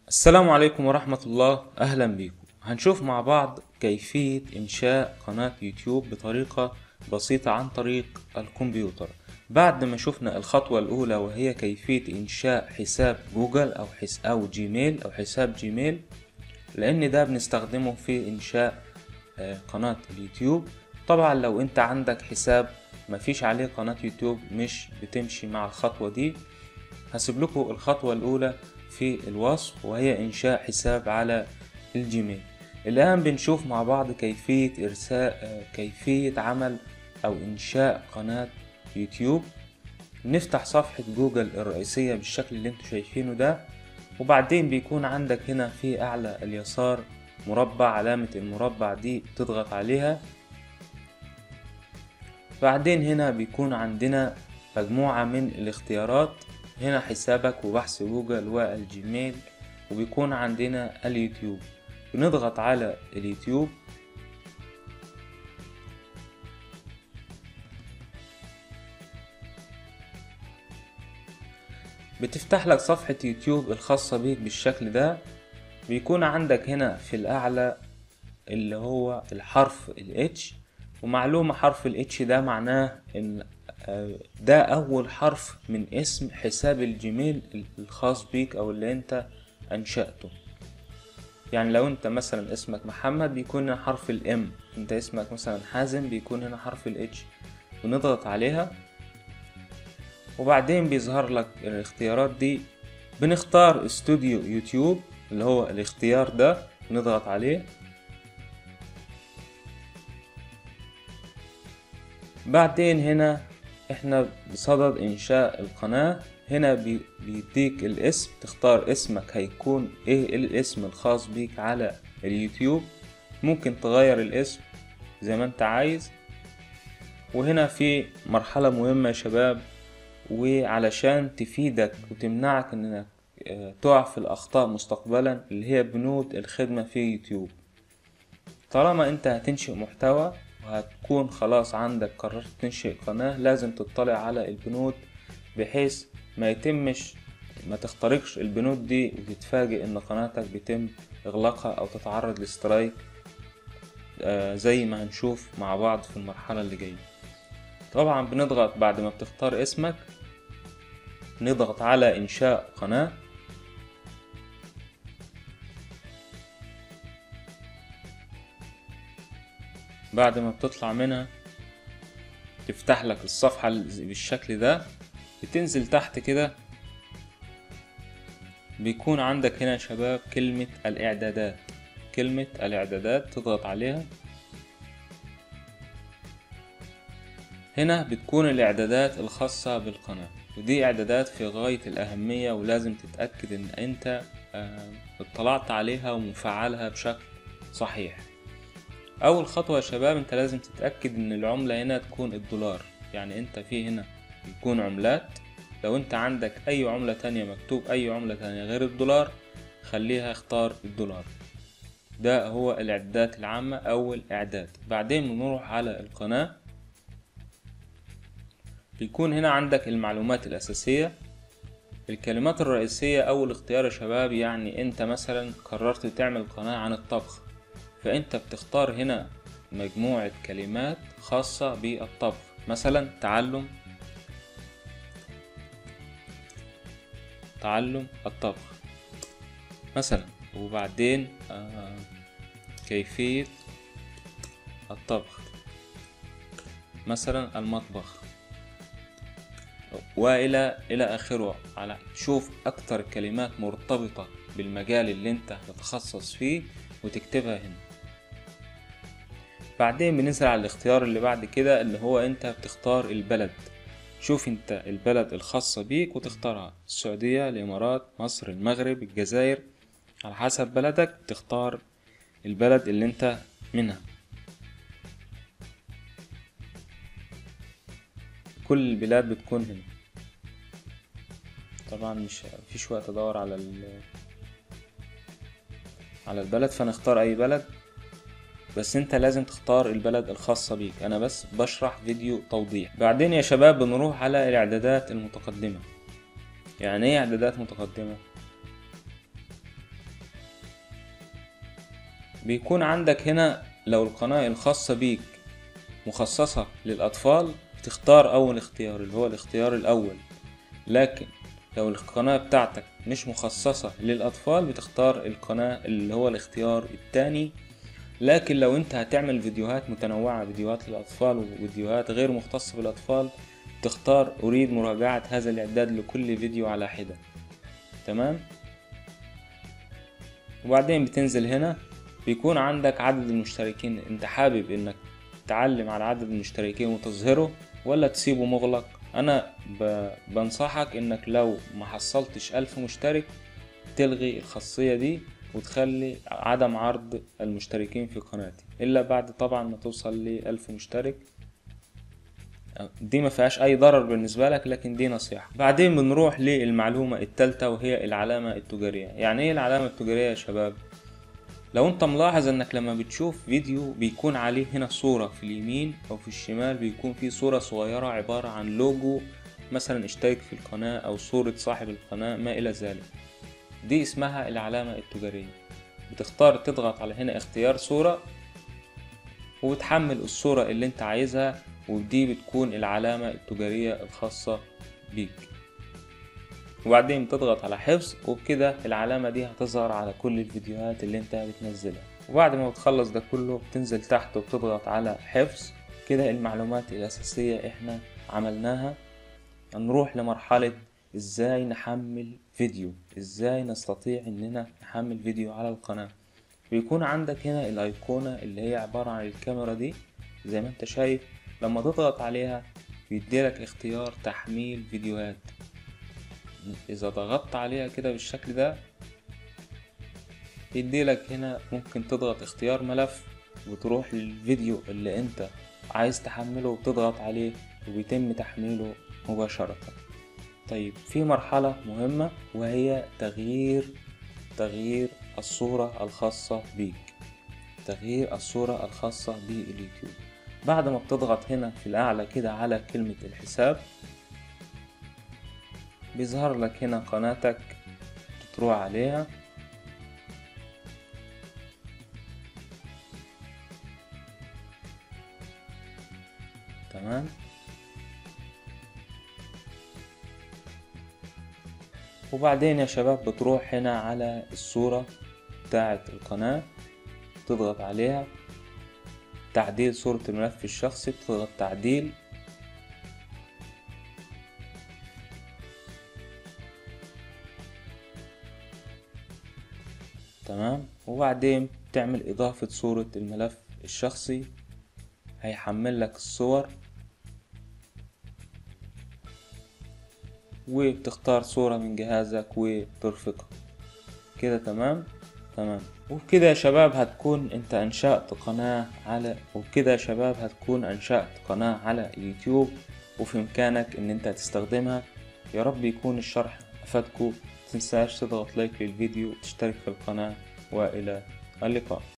السلام عليكم ورحمة الله أهلا بيكم هنشوف مع بعض كيفية إنشاء قناة يوتيوب بطريقة بسيطة عن طريق الكمبيوتر بعد ما شفنا الخطوة الأولى وهي كيفية إنشاء حساب جوجل أو حس أو جيميل أو حساب جيميل لأن ده بنستخدمه في إنشاء آه، قناة اليوتيوب طبعا لو أنت عندك حساب مفيش عليه قناة يوتيوب مش بتمشي مع الخطوة دي هسيب لكم الخطوة الأولى في الوصف وهي إنشاء حساب على الجيميل الآن بنشوف مع بعض كيفية إرساء آه، كيفية عمل أو إنشاء قناة يوتيوب نفتح صفحة جوجل الرئيسية بالشكل اللي انتوا شايفينه ده وبعدين بيكون عندك هنا في أعلى اليسار مربع علامة المربع دي تضغط عليها بعدين هنا بيكون عندنا مجموعة من الاختيارات هنا حسابك وبحث جوجل والجيميل وبيكون عندنا اليوتيوب بنضغط على اليوتيوب بتفتح لك صفحة يوتيوب الخاصة بيك بالشكل ده بيكون عندك هنا في الأعلى اللي هو الحرف ال H ومعلومة حرف ال H ده معناه إن آه، ده أول حرف من اسم حساب الجيميل الخاص بيك أو اللي أنت أنشأته يعني لو أنت مثلا اسمك محمد بيكون هنا حرف الام أنت اسمك مثلا حازم بيكون هنا حرف ال H بنضغط عليها وبعدين بيظهر لك الاختيارات دي بنختار استوديو يوتيوب اللي هو الاختيار ده بنضغط عليه بعدين هنا احنا بصدد انشاء القناة هنا بي- بيديك الاسم تختار اسمك هيكون ايه الاسم الخاص بيك على اليوتيوب ممكن تغير الاسم زي ما انت عايز وهنا في مرحلة مهمة يا شباب وعلشان تفيدك وتمنعك انك آه، تقع في الاخطاء مستقبلا اللي هي بنود الخدمة في يوتيوب طالما انت هتنشئ محتوى وهتكون خلاص عندك قررت تنشئ قناة لازم تطلع على البنود بحيث ما يتمش ما تخترقش البنود دي وتتفاجئ ان قناتك بيتم اغلاقها او تتعرض لسترايك آه، زي ما هنشوف مع بعض في المرحلة اللي جاية طبعا بنضغط بعد ما بتختار اسمك نضغط على انشاء قناة بعد ما بتطلع منها تفتح لك الصفحة ال- بالشكل ده بتنزل تحت كده بيكون عندك هنا يا شباب كلمة الإعدادات كلمة الإعدادات تضغط عليها هنا بتكون الإعدادات الخاصة بالقناة ودي إعدادات في غاية الأهمية ولازم تتأكد إن أنت آه، اطلعت عليها ومفعلها بشكل صحيح أول خطوة يا شباب أنت لازم تتأكد إن العملة هنا تكون الدولار يعني أنت في هنا يكون عملات لو أنت عندك أي عملة تانية مكتوب أي عملة تانية غير الدولار خليها اختار الدولار ده هو الإعدادات العامة أول إعداد بعدين بنروح على القناة بيكون هنا عندك المعلومات الأساسية الكلمات الرئيسية أول اختيار يا شباب يعني أنت مثلا قررت تعمل قناة عن الطبخ فأنت بتختار هنا مجموعة كلمات خاصة بالطبخ مثلا تعلم تعلم الطبخ مثلا وبعدين آه كيفية الطبخ مثلا المطبخ والى الى اخره على شوف اكتر كلمات مرتبطة بالمجال اللي انت هتتخصص فيه وتكتبها هنا بعدين بننزل على الاختيار اللي بعد كده اللي هو انت بتختار البلد شوف انت البلد الخاصة بيك وتختارها السعودية الامارات مصر المغرب الجزائر على حسب بلدك تختار البلد اللي انت منها كل البلاد بتكون هنا طبعا مش مفيش وقت ادور على ال على البلد فنختار اي بلد بس انت لازم تختار البلد الخاصة بيك انا بس بشرح فيديو توضيح بعدين يا شباب بنروح على الاعدادات المتقدمة يعني ايه اعدادات متقدمة بيكون عندك هنا لو القناة الخاصة بيك مخصصة للأطفال بتختار أول اختيار اللي هو الاختيار الأول لكن لو القناة بتاعتك مش مخصصة للأطفال بتختار القناة اللي هو الاختيار التاني لكن لو انت هتعمل فيديوهات متنوعة فيديوهات للأطفال وفيديوهات غير مختصة بالأطفال تختار أريد مراجعة هذا الإعداد لكل فيديو على حدة تمام وبعدين بتنزل هنا بيكون عندك عدد المشتركين انت حابب انك تعلم على عدد المشتركين وتظهره ولا تسيبه مغلق انا ب... بنصحك انك لو ما حصلتش الف مشترك تلغي الخاصية دي وتخلي عدم عرض المشتركين في قناتي الا بعد طبعا ما توصل لألف مشترك دي ما فيهاش اي ضرر بالنسبه لك لكن دي نصيحه بعدين بنروح للمعلومه الثالثه وهي العلامه التجاريه يعني ايه العلامه التجاريه يا شباب لو انت ملاحظ انك لما بتشوف فيديو بيكون عليه هنا صوره في اليمين او في الشمال بيكون في صوره صغيره عباره عن لوجو مثلا اشترك في القناه او صوره صاحب القناه ما الى ذلك دي اسمها العلامه التجاريه بتختار تضغط على هنا اختيار صوره وتحمل الصوره اللي انت عايزها ودي بتكون العلامة التجارية الخاصة بيك وبعدين بتضغط على حفظ وبكده العلامة دي هتظهر على كل الفيديوهات اللي انت بتنزلها وبعد ما بتخلص ده كله بتنزل تحت وبتضغط على حفظ كده المعلومات الأساسية احنا عملناها هنروح لمرحلة ازاي نحمل فيديو ازاي نستطيع اننا نحمل فيديو على القناة بيكون عندك هنا الايقونة اللي هي عبارة عن الكاميرا دي زي ما انت شايف لما تضغط عليها بيديلك اختيار تحميل فيديوهات اذا ضغطت عليها كده بالشكل ده يديلك هنا ممكن تضغط اختيار ملف وتروح للفيديو اللي انت عايز تحمله وتضغط عليه وبيتم تحميله مباشرة طيب في مرحلة مهمة وهي تغيير تغيير الصورة الخاصة بيك تغيير الصورة الخاصة باليوتيوب بعد ما بتضغط هنا في الأعلى كده على كلمة الحساب بيظهر لك هنا قناتك تروح عليها تمام وبعدين يا شباب بتروح هنا على الصورة بتاعة القناة تضغط عليها تعديل صورة الملف الشخصي بتضغط تعديل تمام وبعدين بتعمل إضافة صورة الملف الشخصي هيحمل لك الصور وبتختار صورة من جهازك وترفقها كده تمام تمام وبكده يا شباب هتكون انت انشأت قناة على وبكده يا شباب هتكون انشأت قناة على اليوتيوب وفي امكانك ان انت تستخدمها يا رب يكون الشرح افادكم متنساش تضغط لايك للفيديو وتشترك في القناة والى اللقاء